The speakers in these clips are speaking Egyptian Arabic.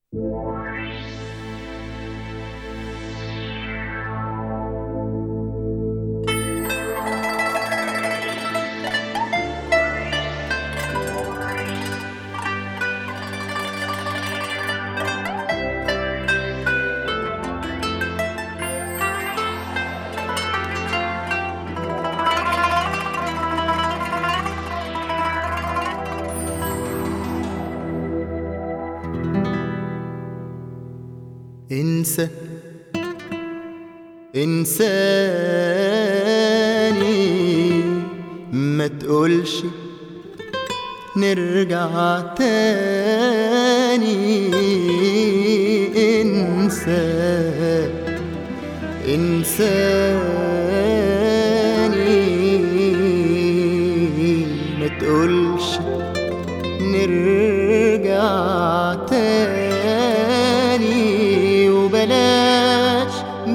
انسى انساني ما تقولش نرجع تاني انسى انساني ما تقولش نرجع تاني وبلاش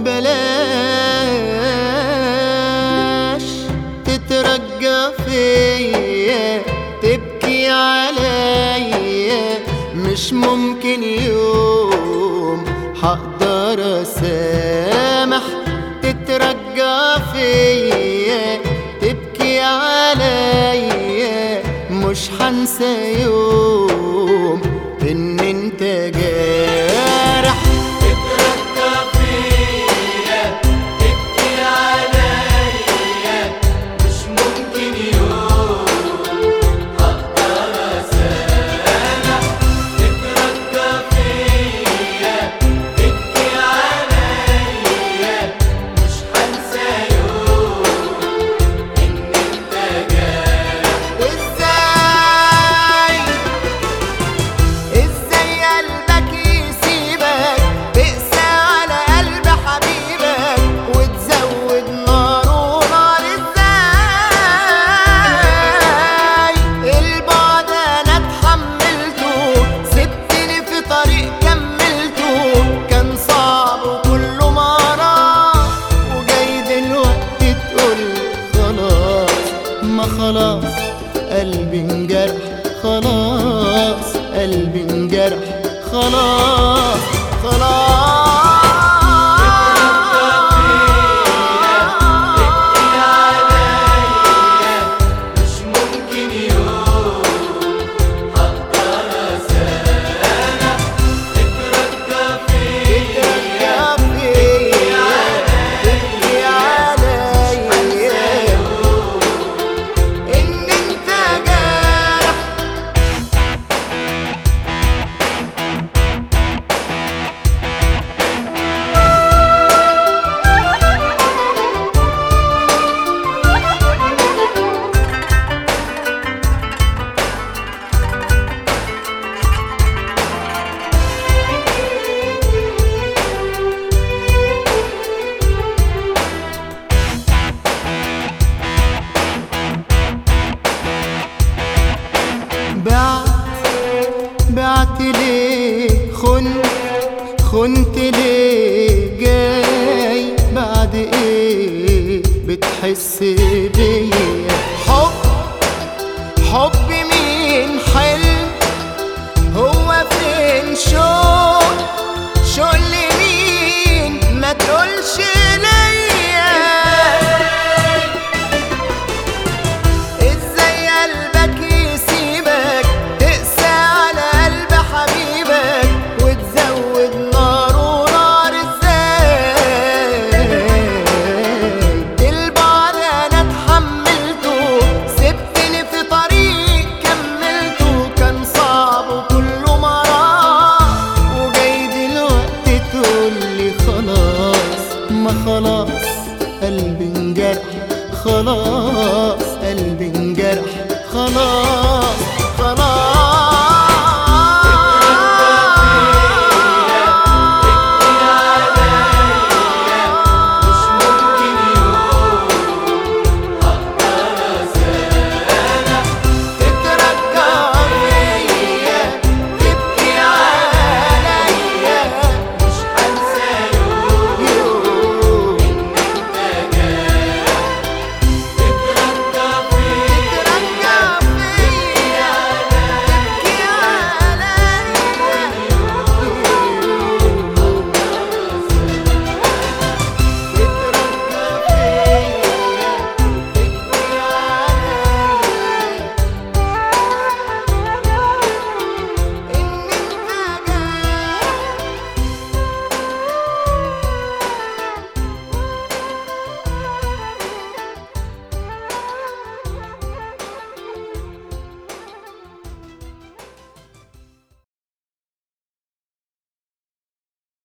بلاش تترجى فيا تبكي عليا مش ممكن يوم هقدر اسامح تترجى فيا تبكي عليا مش هنسى يوم ان انت جارح تترجى فيا تبكي عليا مش ممكن يوم هقدر اسامح تترجى فيا تبكي عليا مش هنسى يوم ان انت جارح ازاي ازاي قلبك يسيبك تقسى على قلب حبيبك وتزود ناره نار ازاي البعد انا اتحملته سبتني في طريق كملته كان صعب وكله مرار وجاي دلوقتي تقول خلاص ما خلاص قلبي انجرح خلاص قلبي انجرح خلاص عليا مش ممكن يوم هقدر اسامح تترجى فيا خلاص تبكي عليا ان انت جارح بعت بعت ليه خنت خنت ليه جاي بعد ايه بتحس بيا